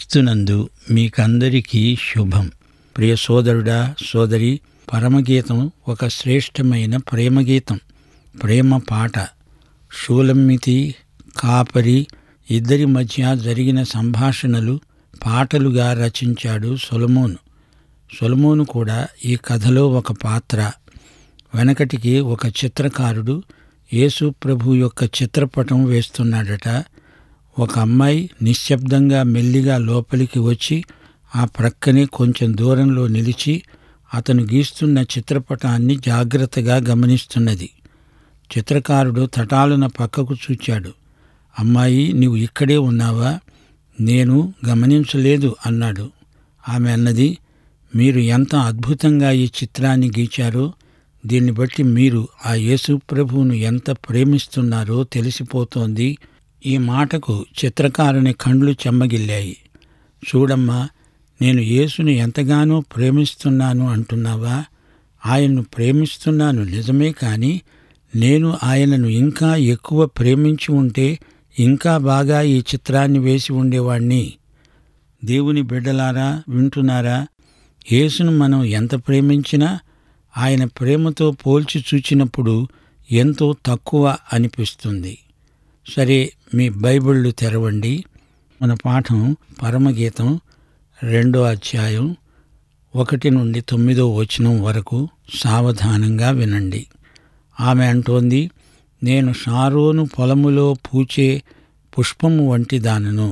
క్రీస్తునందు మీకందరికీ శుభం ప్రియ సోదరుడా సోదరి పరమగీతం ఒక శ్రేష్టమైన ప్రేమగీతం ప్రేమ పాట షూలమ్మితి కాపరి ఇద్దరి మధ్య జరిగిన సంభాషణలు పాటలుగా రచించాడు సొలమోను సొలమోను కూడా ఈ కథలో ఒక పాత్ర వెనకటికి ఒక చిత్రకారుడు యేసు ప్రభు యొక్క చిత్రపటం వేస్తున్నాడట ఒక అమ్మాయి నిశ్శబ్దంగా మెల్లిగా లోపలికి వచ్చి ఆ ప్రక్కనే కొంచెం దూరంలో నిలిచి అతను గీస్తున్న చిత్రపటాన్ని జాగ్రత్తగా గమనిస్తున్నది చిత్రకారుడు తటాలున పక్కకు చూచాడు అమ్మాయి నీవు ఇక్కడే ఉన్నావా నేను గమనించలేదు అన్నాడు ఆమె అన్నది మీరు ఎంత అద్భుతంగా ఈ చిత్రాన్ని గీచారో దీన్ని బట్టి మీరు ఆ యేసు ప్రభువును ఎంత ప్రేమిస్తున్నారో తెలిసిపోతోంది ఈ మాటకు చిత్రకారుని కండ్లు చెమ్మగిల్లాయి చూడమ్మా నేను యేసుని ఎంతగానో ప్రేమిస్తున్నాను అంటున్నావా ఆయన్ను ప్రేమిస్తున్నాను నిజమే కానీ నేను ఆయనను ఇంకా ఎక్కువ ప్రేమించి ఉంటే ఇంకా బాగా ఈ చిత్రాన్ని వేసి ఉండేవాణ్ణి దేవుని బిడ్డలారా వింటున్నారా యేసును మనం ఎంత ప్రేమించినా ఆయన ప్రేమతో పోల్చి చూచినప్పుడు ఎంతో తక్కువ అనిపిస్తుంది సరే మీ బైబిళ్ళు తెరవండి మన పాఠం పరమగీతం రెండో అధ్యాయం ఒకటి నుండి తొమ్మిదో వచనం వరకు సావధానంగా వినండి ఆమె అంటోంది నేను షారోను పొలములో పూచే పుష్పము వంటి దానను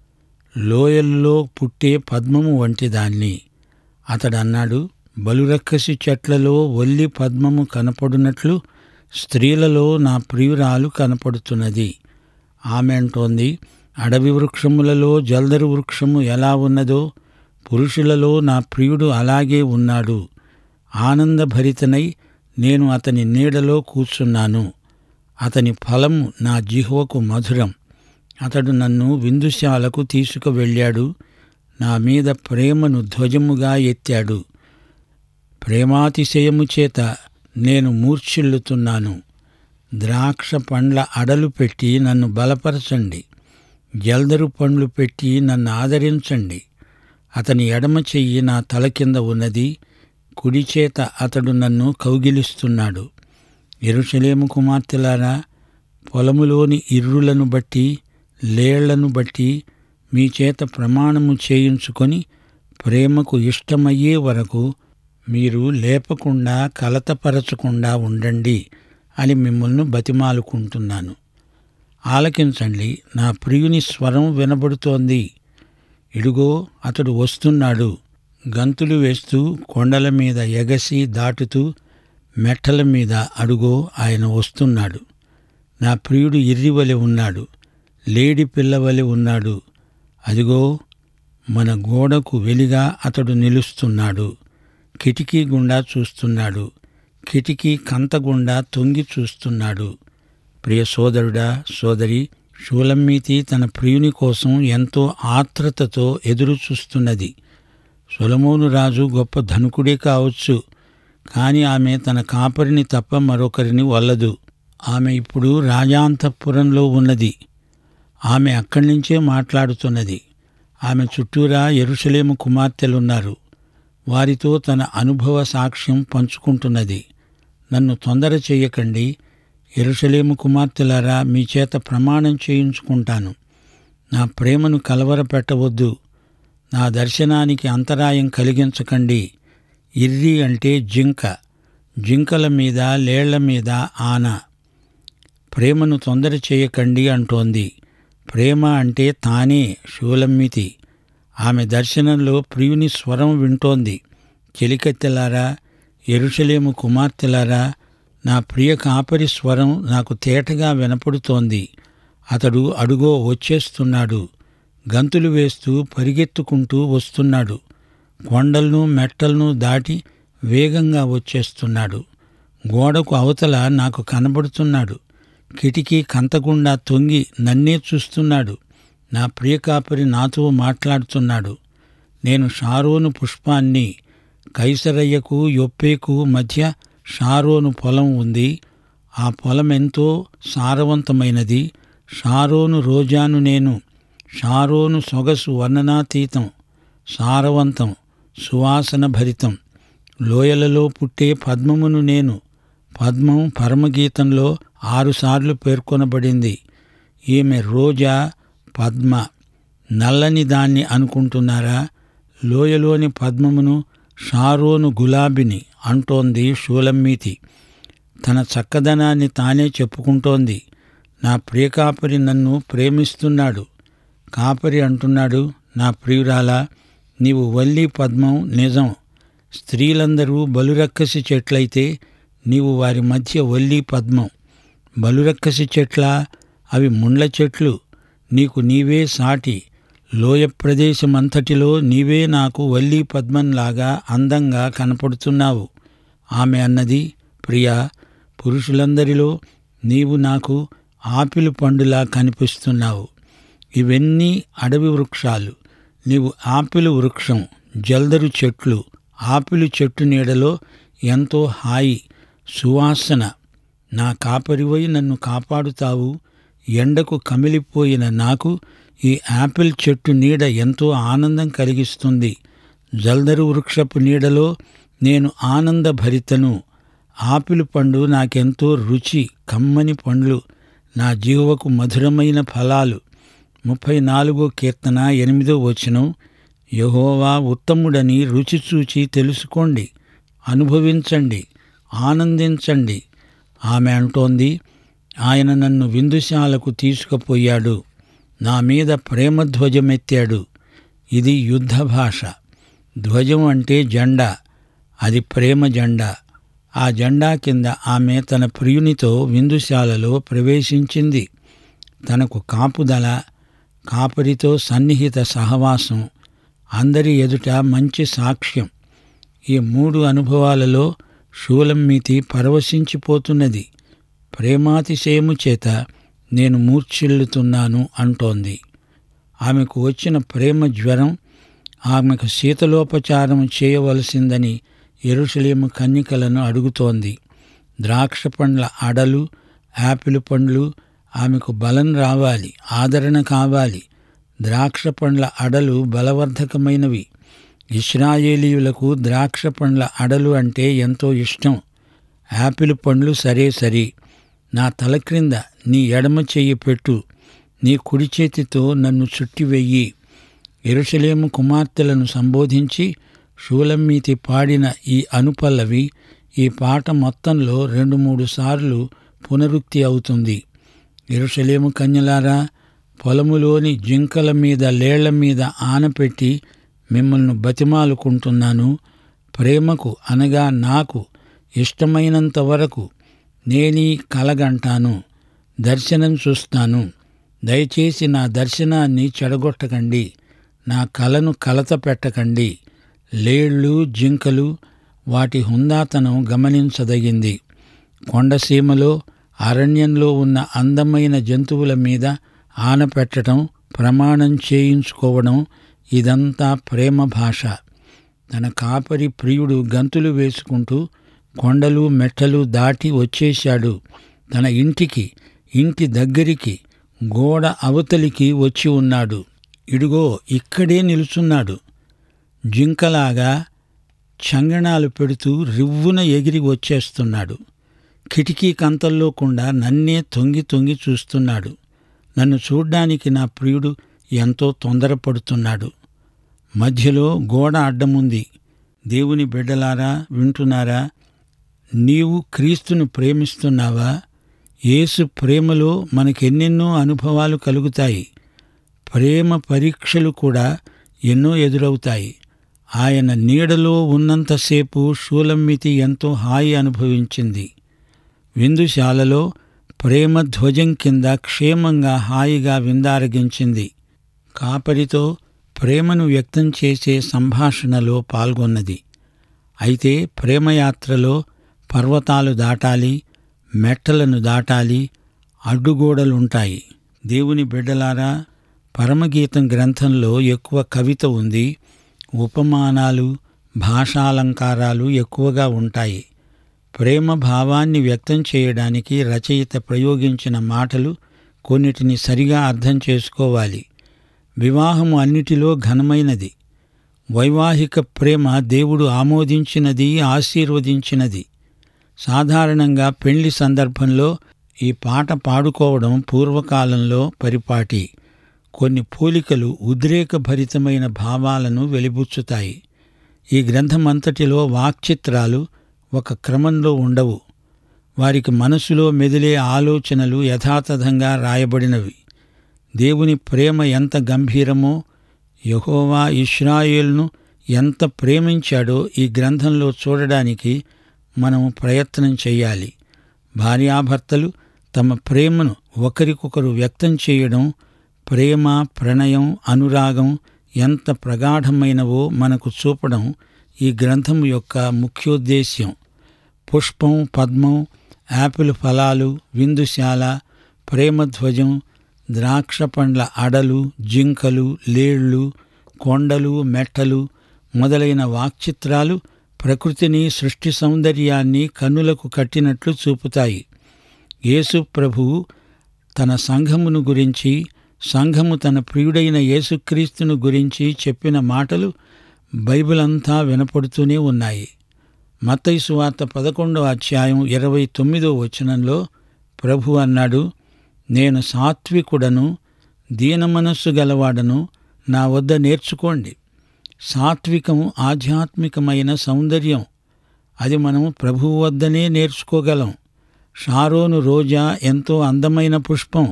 లోయల్లో పుట్టే పద్మము వంటి దాన్ని అతడన్నాడు బలురక్కసి చెట్లలో ఒల్లి పద్మము కనపడునట్లు స్త్రీలలో నా ప్రియురాలు కనపడుతున్నది ఆమె అంటోంది అడవి వృక్షములలో జల్దరు వృక్షము ఎలా ఉన్నదో పురుషులలో నా ప్రియుడు అలాగే ఉన్నాడు ఆనందభరితనై నేను అతని నీడలో కూర్చున్నాను అతని ఫలము నా జిహ్వకు మధురం అతడు నన్ను విందుశాలకు తీసుకువెళ్ళాడు నా మీద ప్రేమను ధ్వజముగా ఎత్తాడు ప్రేమాతిశయము చేత నేను మూర్ఛిల్లుతున్నాను ద్రాక్ష పండ్ల అడలు పెట్టి నన్ను బలపరచండి జల్దరు పండ్లు పెట్టి నన్ను ఆదరించండి అతని ఎడమ చెయ్యి నా తల కింద ఉన్నది కుడి చేత అతడు నన్ను కౌగిలిస్తున్నాడు ఎరుషలేము కుమార్తెలారా పొలములోని ఇర్రులను బట్టి లేళ్లను బట్టి మీ చేత ప్రమాణము చేయించుకొని ప్రేమకు ఇష్టమయ్యే వరకు మీరు లేపకుండా కలతపరచకుండా ఉండండి అని మిమ్మల్ని బతిమాలుకుంటున్నాను ఆలకించండి నా ప్రియుని స్వరం వినబడుతోంది ఇడుగో అతడు వస్తున్నాడు గంతులు వేస్తూ కొండల మీద ఎగసి దాటుతూ మెట్టల మీద అడుగో ఆయన వస్తున్నాడు నా ప్రియుడు ఇర్రివలె ఉన్నాడు లేడి పిల్లవలె ఉన్నాడు అదిగో మన గోడకు వెలిగా అతడు నిలుస్తున్నాడు కిటికీ గుండా చూస్తున్నాడు కిటికీ కంత గుండా తొంగి చూస్తున్నాడు ప్రియ సోదరుడా సోదరి షూలమ్మీతి తన ప్రియుని కోసం ఎంతో ఆత్రతతో ఎదురు చూస్తున్నది సొలమోను రాజు గొప్ప ధనుకుడే కావచ్చు కాని ఆమె తన కాపరిని తప్ప మరొకరిని వల్లదు ఆమె ఇప్పుడు రాజాంతఃపురంలో ఉన్నది ఆమె అక్కడి నుంచే మాట్లాడుతున్నది ఆమె చుట్టూరా ఎరుషలేము కుమార్తెలున్నారు వారితో తన అనుభవ సాక్ష్యం పంచుకుంటున్నది నన్ను తొందర చెయ్యకండి ఎరుషలేము కుమార్తెలారా మీ చేత ప్రమాణం చేయించుకుంటాను నా ప్రేమను కలవరపెట్టవద్దు నా దర్శనానికి అంతరాయం కలిగించకండి ఇర్రి అంటే జింక జింకల మీద లేళ్ల మీద ఆన ప్రేమను తొందర చేయకండి అంటోంది ప్రేమ అంటే తానే షూలమ్మితి ఆమె దర్శనంలో ప్రియుని స్వరం వింటోంది చెలికత్తెలారా ఎరుషలేము కుమార్తెలారా నా ప్రియ కాపరి స్వరం నాకు తేటగా వినపడుతోంది అతడు అడుగో వచ్చేస్తున్నాడు గంతులు వేస్తూ పరిగెత్తుకుంటూ వస్తున్నాడు కొండలను మెట్టలను దాటి వేగంగా వచ్చేస్తున్నాడు గోడకు అవతల నాకు కనబడుతున్నాడు కిటికీ కంతగుండా తొంగి నన్నే చూస్తున్నాడు నా ప్రియకాపరి నాతో మాట్లాడుతున్నాడు నేను షారోను పుష్పాన్ని కైసరయ్యకు యొప్పేకు మధ్య షారోను పొలం ఉంది ఆ పొలం ఎంతో సారవంతమైనది షారోను రోజాను నేను షారోను సొగసు వర్ణనాతీతం సారవంతం సువాసన భరితం లోయలలో పుట్టే పద్మమును నేను పద్మం పరమగీతంలో ఆరుసార్లు పేర్కొనబడింది ఈమె రోజా పద్మ నల్లని దాన్ని అనుకుంటున్నారా లోయలోని పద్మమును షారోను గులాబిని అంటోంది షూలమ్మీతి తన చక్కదనాన్ని తానే చెప్పుకుంటోంది నా ప్రియకాపరి నన్ను ప్రేమిస్తున్నాడు కాపరి అంటున్నాడు నా ప్రియురాలా నీవు వల్లి పద్మం నిజం స్త్రీలందరూ బలురక్కసి చెట్లయితే నీవు వారి మధ్య వల్లి పద్మం బలురక్కసి చెట్ల అవి ముండ్ల చెట్లు నీకు నీవే సాటి లోయ ప్రదేశమంతటిలో నీవే నాకు వల్లి పద్మంలాగా అందంగా కనపడుతున్నావు ఆమె అన్నది ప్రియా పురుషులందరిలో నీవు నాకు ఆపిలు పండులా కనిపిస్తున్నావు ఇవన్నీ అడవి వృక్షాలు నీవు ఆపిలు వృక్షం జల్దరు చెట్లు ఆపిలు చెట్టు నీడలో ఎంతో హాయి సువాసన నా కాపరివై నన్ను కాపాడుతావు ఎండకు కమిలిపోయిన నాకు ఈ యాపిల్ చెట్టు నీడ ఎంతో ఆనందం కలిగిస్తుంది జల్దరు వృక్షపు నీడలో నేను ఆనందభరితను ఆపిల్ పండు నాకెంతో రుచి కమ్మని పండ్లు నా జీవకు మధురమైన ఫలాలు ముప్పై నాలుగో కీర్తన ఎనిమిదో వచనం యహోవా ఉత్తముడని రుచి చూచి తెలుసుకోండి అనుభవించండి ఆనందించండి ఆమె అంటోంది ఆయన నన్ను విందుశాలకు తీసుకుపోయాడు నా మీద ప్రేమ ధ్వజమెత్తాడు ఇది యుద్ధ భాష ధ్వజం అంటే జెండా అది ప్రేమ జెండా ఆ జెండా కింద ఆమె తన ప్రియునితో విందుశాలలో ప్రవేశించింది తనకు కాపుదల కాపరితో సన్నిహిత సహవాసం అందరి ఎదుట మంచి సాక్ష్యం ఈ మూడు అనుభవాలలో షూలమ్మీతి పరవశించిపోతున్నది ప్రేమాతిశయము చేత నేను మూర్ఛిల్లుతున్నాను అంటోంది ఆమెకు వచ్చిన ప్రేమ జ్వరం ఆమెకు శీతలోపచారం చేయవలసిందని ఎరుషలేము కన్నికలను అడుగుతోంది ద్రాక్ష పండ్ల అడలు యాపిల్ పండ్లు ఆమెకు బలం రావాలి ఆదరణ కావాలి ద్రాక్ష పండ్ల అడలు బలవర్ధకమైనవి ఇస్రాయేలీయులకు ద్రాక్ష పండ్ల అడలు అంటే ఎంతో ఇష్టం యాపిల్ పండ్లు సరే సరి నా తల క్రింద నీ ఎడమ చెయ్యి పెట్టు నీ కుడి చేతితో నన్ను చుట్టివెయ్యి ఎరుషలేము కుమార్తెలను సంబోధించి షూలమ్మీతి పాడిన ఈ అనుపల్లవి ఈ పాట మొత్తంలో రెండు మూడు సార్లు పునరుక్తి అవుతుంది ఎరుషలేము కన్యలారా పొలములోని జింకల మీద లేళ్ల మీద ఆనపెట్టి మిమ్మల్ని బతిమాలుకుంటున్నాను ప్రేమకు అనగా నాకు ఇష్టమైనంత వరకు నేనీ కలగంటాను దర్శనం చూస్తాను దయచేసి నా దర్శనాన్ని చెడగొట్టకండి నా కలను కలత పెట్టకండి లేళ్ళు జింకలు వాటి హుందాతనం గమనించదగింది కొండసీమలో అరణ్యంలో ఉన్న అందమైన జంతువుల మీద ఆనపెట్టడం ప్రమాణం చేయించుకోవడం ఇదంతా ప్రేమ భాష తన కాపరి ప్రియుడు గంతులు వేసుకుంటూ కొండలు మెట్టలు దాటి వచ్చేశాడు తన ఇంటికి ఇంటి దగ్గరికి గోడ అవతలికి వచ్చి ఉన్నాడు ఇడుగో ఇక్కడే నిలుచున్నాడు జింకలాగా చంగణాలు పెడుతూ రివ్వున ఎగిరి వచ్చేస్తున్నాడు కిటికీ కంతల్లోకుండా నన్నే తొంగి తొంగి చూస్తున్నాడు నన్ను చూడ్డానికి నా ప్రియుడు ఎంతో తొందరపడుతున్నాడు మధ్యలో గోడ అడ్డముంది దేవుని బిడ్డలారా వింటున్నారా నీవు క్రీస్తును ప్రేమిస్తున్నావా యేసు ప్రేమలో మనకెన్నెన్నో అనుభవాలు కలుగుతాయి ప్రేమ పరీక్షలు కూడా ఎన్నో ఎదురవుతాయి ఆయన నీడలో ఉన్నంతసేపు షూలమ్మితి ఎంతో హాయి అనుభవించింది విందుశాలలో ప్రేమ ధ్వజం కింద క్షేమంగా హాయిగా విందారగించింది కాపరితో ప్రేమను వ్యక్తం చేసే సంభాషణలో పాల్గొన్నది అయితే ప్రేమయాత్రలో పర్వతాలు దాటాలి మెట్టలను దాటాలి అడ్డుగోడలుంటాయి దేవుని బిడ్డలారా పరమగీతం గ్రంథంలో ఎక్కువ కవిత ఉంది ఉపమానాలు భాషాలంకారాలు ఎక్కువగా ఉంటాయి ప్రేమ భావాన్ని వ్యక్తం చేయడానికి రచయిత ప్రయోగించిన మాటలు కొన్నిటిని సరిగా అర్థం చేసుకోవాలి వివాహము అన్నిటిలో ఘనమైనది వైవాహిక ప్రేమ దేవుడు ఆమోదించినది ఆశీర్వదించినది సాధారణంగా పెళ్లి సందర్భంలో ఈ పాట పాడుకోవడం పూర్వకాలంలో పరిపాటి కొన్ని పోలికలు ఉద్రేకభరితమైన భావాలను వెలిబుచ్చుతాయి ఈ గ్రంథమంతటిలో వాక్చిత్రాలు ఒక క్రమంలో ఉండవు వారికి మనసులో మెదిలే ఆలోచనలు యథాతథంగా రాయబడినవి దేవుని ప్రేమ ఎంత గంభీరమో యహోవా ఇస్రాయేల్ను ఎంత ప్రేమించాడో ఈ గ్రంథంలో చూడడానికి మనం ప్రయత్నం చేయాలి భార్యాభర్తలు తమ ప్రేమను ఒకరికొకరు వ్యక్తం చేయడం ప్రేమ ప్రణయం అనురాగం ఎంత ప్రగాఢమైనవో మనకు చూపడం ఈ గ్రంథం యొక్క ముఖ్యోద్దేశ్యం పుష్పం పద్మం యాపిల్ ఫలాలు విందుశాల ప్రేమధ్వజం ద్రాక్ష పండ్ల అడలు జింకలు లేళ్లు కొండలు మెట్టలు మొదలైన వాక్చిత్రాలు ప్రకృతిని సృష్టి సౌందర్యాన్ని కన్నులకు కట్టినట్లు చూపుతాయి యేసు ప్రభువు తన సంఘమును గురించి సంఘము తన ప్రియుడైన యేసుక్రీస్తును గురించి చెప్పిన మాటలు బైబిల్ అంతా వినపడుతూనే ఉన్నాయి మత్తయి సువార్త పదకొండో అధ్యాయం ఇరవై తొమ్మిదో వచనంలో ప్రభు అన్నాడు నేను సాత్వికుడను దీనమనస్సు గలవాడను నా వద్ద నేర్చుకోండి సాత్వికం ఆధ్యాత్మికమైన సౌందర్యం అది మనం ప్రభువు వద్దనే నేర్చుకోగలం షారోను రోజా ఎంతో అందమైన పుష్పం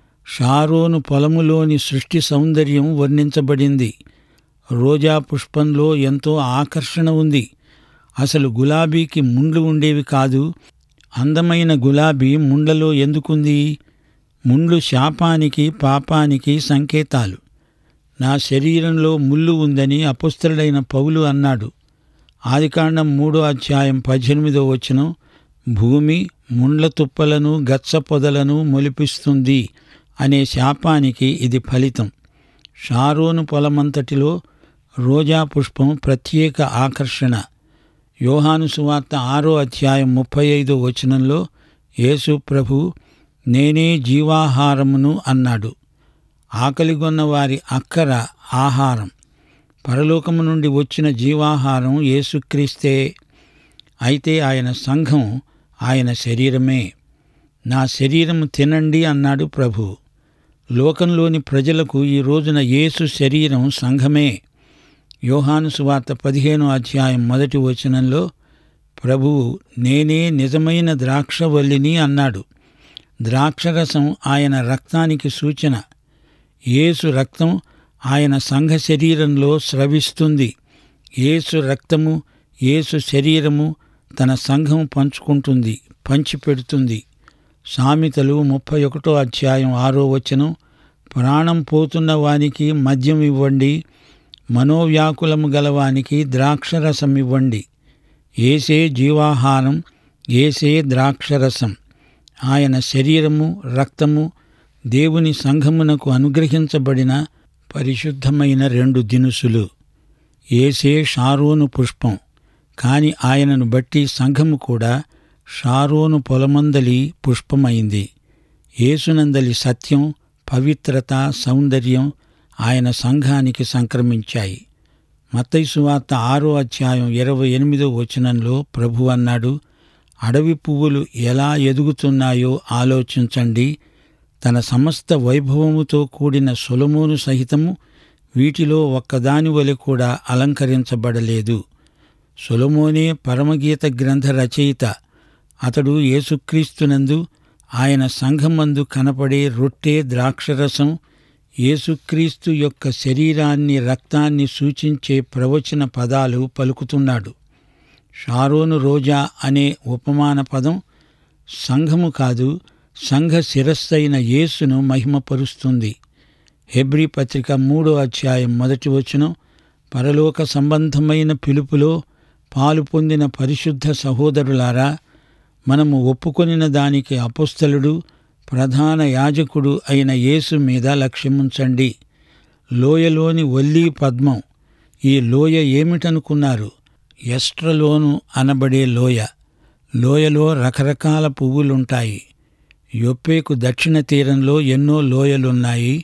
షారోను పొలములోని సృష్టి సౌందర్యం వర్ణించబడింది రోజా పుష్పంలో ఎంతో ఆకర్షణ ఉంది అసలు గులాబీకి ముండ్లు ఉండేవి కాదు అందమైన గులాబీ ముండ్లలో ఎందుకుంది ముండ్లు శాపానికి పాపానికి సంకేతాలు నా శరీరంలో ముళ్ళు ఉందని అపుస్తలుడైన పౌలు అన్నాడు ఆదికాండం మూడో అధ్యాయం పద్దెనిమిదో వచనం భూమి ముండ్ల తుప్పలను గచ్చ పొదలను మొలిపిస్తుంది అనే శాపానికి ఇది ఫలితం షారోను పొలమంతటిలో రోజా పుష్పం ప్రత్యేక ఆకర్షణ యోహాను సువార్త ఆరో అధ్యాయం ముప్పై ఐదో వచనంలో యేసు ప్రభు నేనే జీవాహారమును అన్నాడు ఆకలిగొన్న వారి అక్కర ఆహారం పరలోకము నుండి వచ్చిన జీవాహారం యేసుక్రీస్తే అయితే ఆయన సంఘం ఆయన శరీరమే నా శరీరం తినండి అన్నాడు ప్రభు లోకంలోని ప్రజలకు ఈ రోజున యేసు శరీరం సంఘమే యోహాను సువార్త పదిహేనో అధ్యాయం మొదటి వచనంలో ప్రభువు నేనే నిజమైన ద్రాక్షవల్లిని అన్నాడు ద్రాక్షరసం ఆయన రక్తానికి సూచన యేసు రక్తం ఆయన సంఘ శరీరంలో స్రవిస్తుంది యేసు రక్తము యేసు శరీరము తన సంఘం పంచుకుంటుంది పంచిపెడుతుంది సామెతలు ముప్పై ఒకటో అధ్యాయం ఆరో వచనం ప్రాణం పోతున్న వానికి మద్యం ఇవ్వండి మనోవ్యాకులము గలవానికి ద్రాక్షరసం ఇవ్వండి ఏసే జీవాహారం ఏసే ద్రాక్షరసం ఆయన శరీరము రక్తము దేవుని సంఘమునకు అనుగ్రహించబడిన పరిశుద్ధమైన రెండు దినుసులు ఏసే షారోను పుష్పం కాని ఆయనను బట్టి సంఘము కూడా షారోను పొలమందలి పుష్పమైంది యేసునందలి సత్యం పవిత్రత సౌందర్యం ఆయన సంఘానికి సంక్రమించాయి మత్తయి సువార్త ఆరో అధ్యాయం ఇరవై ఎనిమిదో వచనంలో ప్రభు అన్నాడు అడవి పువ్వులు ఎలా ఎదుగుతున్నాయో ఆలోచించండి తన సమస్త వైభవముతో కూడిన సొలమోను సహితము వీటిలో ఒక్కదాని వలె కూడా అలంకరించబడలేదు సొలమోనే పరమగీత గ్రంథ రచయిత అతడు యేసుక్రీస్తునందు ఆయన సంఘమందు కనపడే రొట్టె ద్రాక్షరసం యేసుక్రీస్తు యొక్క శరీరాన్ని రక్తాన్ని సూచించే ప్రవచన పదాలు పలుకుతున్నాడు షారోను రోజా అనే ఉపమాన పదం సంఘము కాదు సంఘ శిరస్సైన యేసును మహిమపరుస్తుంది హెబ్రీ పత్రిక మూడో అధ్యాయం మొదటి వచనం పరలోక సంబంధమైన పిలుపులో పాలు పొందిన పరిశుద్ధ సహోదరులారా మనము ఒప్పుకొనిన దానికి అపుస్తలుడు ప్రధాన యాజకుడు అయిన యేసు మీద లక్ష్యముంచండి లోయలోని వల్లీ పద్మం ఈ లోయ ఏమిటనుకున్నారు ఎస్ట్రలోను అనబడే లోయ లోయలో రకరకాల పువ్వులుంటాయి యొప్పేకు దక్షిణ తీరంలో ఎన్నో లోయలున్నాయి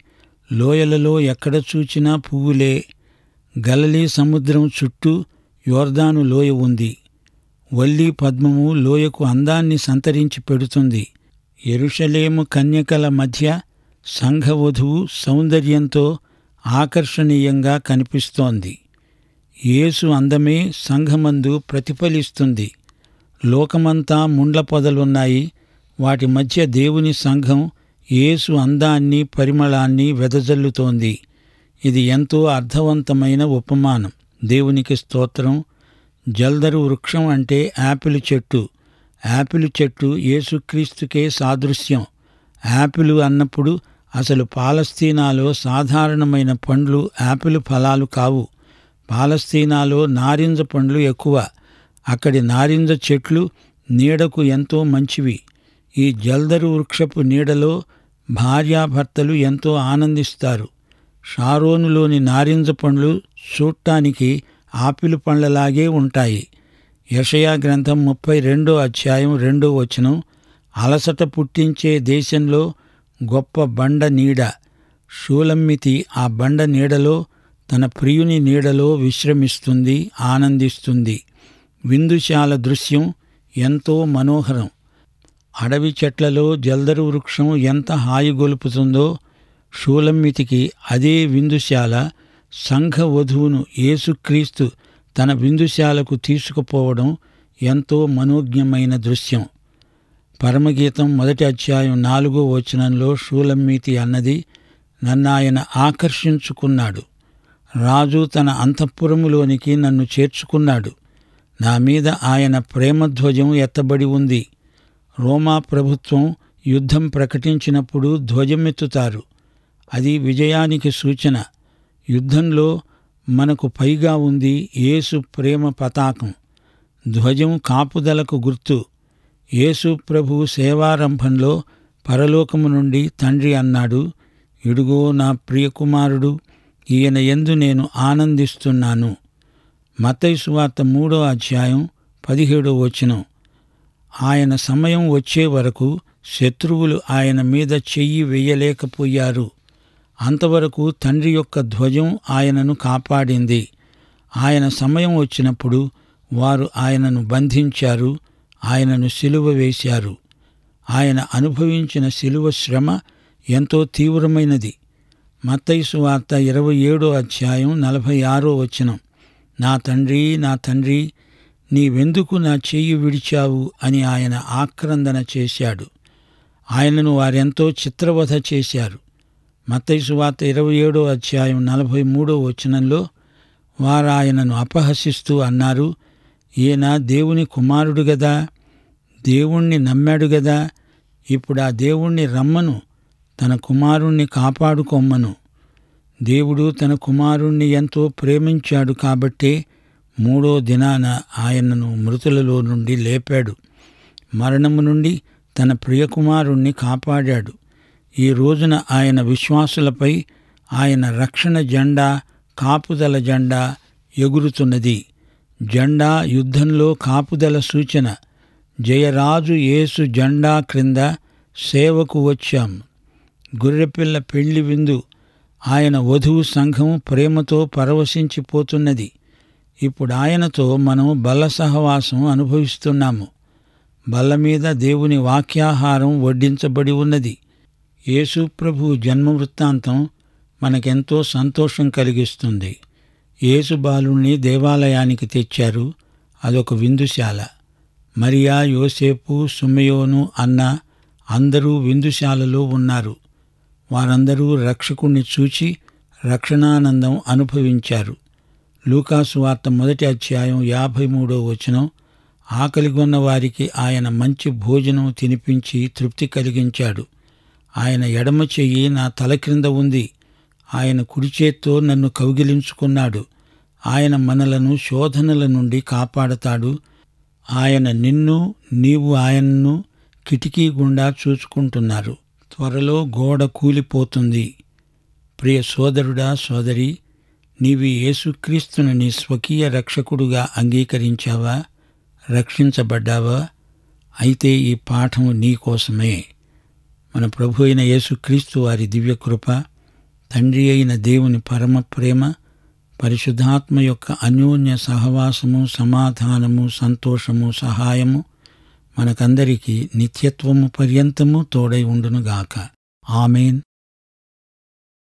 లోయలలో ఎక్కడ చూచినా పువ్వులే గలలీ సముద్రం చుట్టూ యోర్దాను లోయ ఉంది వల్లి పద్మము లోయకు అందాన్ని సంతరించి పెడుతుంది ఎరుషలేము కన్యకల మధ్య సంఘవధువు సౌందర్యంతో ఆకర్షణీయంగా కనిపిస్తోంది యేసు అందమే సంఘమందు ప్రతిఫలిస్తుంది లోకమంతా ముండ్ల పొదలున్నాయి వాటి మధ్య దేవుని సంఘం యేసు అందాన్ని పరిమళాన్ని వెదజల్లుతోంది ఇది ఎంతో అర్థవంతమైన ఉపమానం దేవునికి స్తోత్రం జల్దరు వృక్షం అంటే యాపిల్ చెట్టు యాపిల్ చెట్టు యేసుక్రీస్తుకే సాదృశ్యం యాపిల్ అన్నప్పుడు అసలు పాలస్తీనాలో సాధారణమైన పండ్లు యాపిల్ ఫలాలు కావు పాలస్తీనాలో నారింజ పండ్లు ఎక్కువ అక్కడి నారింజ చెట్లు నీడకు ఎంతో మంచివి ఈ జల్దరు వృక్షపు నీడలో భార్యాభర్తలు ఎంతో ఆనందిస్తారు షారోనులోని నారింజ పండ్లు చూడటానికి ఆపిల్ పండ్లలాగే ఉంటాయి యషయా గ్రంథం ముప్పై రెండో అధ్యాయం రెండో వచనం అలసట పుట్టించే దేశంలో గొప్ప బండ నీడ షూలమ్మితి ఆ బండ నీడలో తన ప్రియుని నీడలో విశ్రమిస్తుంది ఆనందిస్తుంది విందుశాల దృశ్యం ఎంతో మనోహరం అడవి చెట్లలో జల్దరు వృక్షం ఎంత హాయి గొలుపుతుందో షూలమ్మితికి అదే విందుశాల సంఘ వధువును యేసుక్రీస్తు తన విందుశాలకు తీసుకుపోవడం ఎంతో మనోజ్ఞమైన దృశ్యం పరమగీతం మొదటి అధ్యాయం నాలుగో వచనంలో షూలమ్మీతి అన్నది నన్నాయన ఆకర్షించుకున్నాడు రాజు తన అంతఃపురములోనికి నన్ను చేర్చుకున్నాడు నా మీద ఆయన ప్రేమధ్వజం ఎత్తబడి ఉంది రోమా ప్రభుత్వం యుద్ధం ప్రకటించినప్పుడు ధ్వజమెత్తుతారు అది విజయానికి సూచన యుద్ధంలో మనకు పైగా ఉంది యేసు ప్రేమ పతాకం ధ్వజం కాపుదలకు గుర్తు యేసు ప్రభు సేవారంభంలో పరలోకము నుండి తండ్రి అన్నాడు ఇడుగో నా ప్రియకుమారుడు ఈయన ఎందు నేను ఆనందిస్తున్నాను మతైసు వార్త మూడో అధ్యాయం పదిహేడో వచనం ఆయన సమయం వచ్చే వరకు శత్రువులు ఆయన మీద చెయ్యి వెయ్యలేకపోయారు అంతవరకు తండ్రి యొక్క ధ్వజం ఆయనను కాపాడింది ఆయన సమయం వచ్చినప్పుడు వారు ఆయనను బంధించారు ఆయనను సిలువ వేశారు ఆయన అనుభవించిన సిలువ శ్రమ ఎంతో తీవ్రమైనది మత్తైసు వార్త ఇరవై ఏడో అధ్యాయం నలభై ఆరో వచనం నా తండ్రి నా తండ్రి నీవెందుకు నా చెయ్యి విడిచావు అని ఆయన ఆక్రందన చేశాడు ఆయనను వారెంతో చిత్రవధ చేశారు మత్తైసు వార్త ఇరవై ఏడో అధ్యాయం నలభై మూడో వచనంలో వారు ఆయనను అపహసిస్తూ అన్నారు ఈయన దేవుని కుమారుడు గదా దేవుణ్ణి నమ్మాడు గదా ఇప్పుడు ఆ దేవుణ్ణి రమ్మను తన కుమారుణ్ణి కాపాడుకొమ్మను దేవుడు తన కుమారుణ్ణి ఎంతో ప్రేమించాడు కాబట్టే మూడో దినాన ఆయనను మృతులలో నుండి లేపాడు మరణము నుండి తన ప్రియకుమారుణ్ణి కాపాడాడు ఈ రోజున ఆయన విశ్వాసులపై ఆయన రక్షణ జెండా కాపుదల జెండా ఎగురుతున్నది జెండా యుద్ధంలో కాపుదల సూచన జయరాజు యేసు జెండా క్రింద సేవకు వచ్చాం గొర్రెపిల్ల పెళ్లి విందు ఆయన వధువు సంఘం ప్రేమతో పరవశించిపోతున్నది ఇప్పుడు ఆయనతో మనం బల్ల సహవాసం అనుభవిస్తున్నాము బల్ల మీద దేవుని వాక్యాహారం వడ్డించబడి ఉన్నది యేసు ప్రభు జన్మ వృత్తాంతం మనకెంతో సంతోషం కలిగిస్తుంది యేసు బాలుణ్ణి దేవాలయానికి తెచ్చారు అదొక విందుశాల మరియా యోసేపు సుమయోను అన్న అందరూ విందుశాలలో ఉన్నారు వారందరూ రక్షకుణ్ణి చూచి రక్షణానందం అనుభవించారు లూకాసు వార్త మొదటి అధ్యాయం యాభై మూడో వచనం ఆకలిగొన్న వారికి ఆయన మంచి భోజనం తినిపించి తృప్తి కలిగించాడు ఆయన ఎడమ చెయ్యి నా తల క్రింద ఉంది ఆయన కుడి చేత్తో నన్ను కౌగిలించుకున్నాడు ఆయన మనలను శోధనల నుండి కాపాడతాడు ఆయన నిన్ను నీవు ఆయన్ను కిటికీ గుండా చూచుకుంటున్నారు త్వరలో గోడ కూలిపోతుంది ప్రియ సోదరుడా సోదరి నీవి యేసుక్రీస్తును నీ స్వకీయ రక్షకుడుగా అంగీకరించావా రక్షించబడ్డావా అయితే ఈ పాఠం నీ కోసమే మన ప్రభు అయిన యేసుక్రీస్తు వారి దివ్యకృప తండ్రి అయిన దేవుని పరమ ప్రేమ పరిశుద్ధాత్మ యొక్క అన్యోన్య సహవాసము సమాధానము సంతోషము సహాయము మనకందరికీ నిత్యత్వము పర్యంతము తోడై ఉండునుగాక ఆమెన్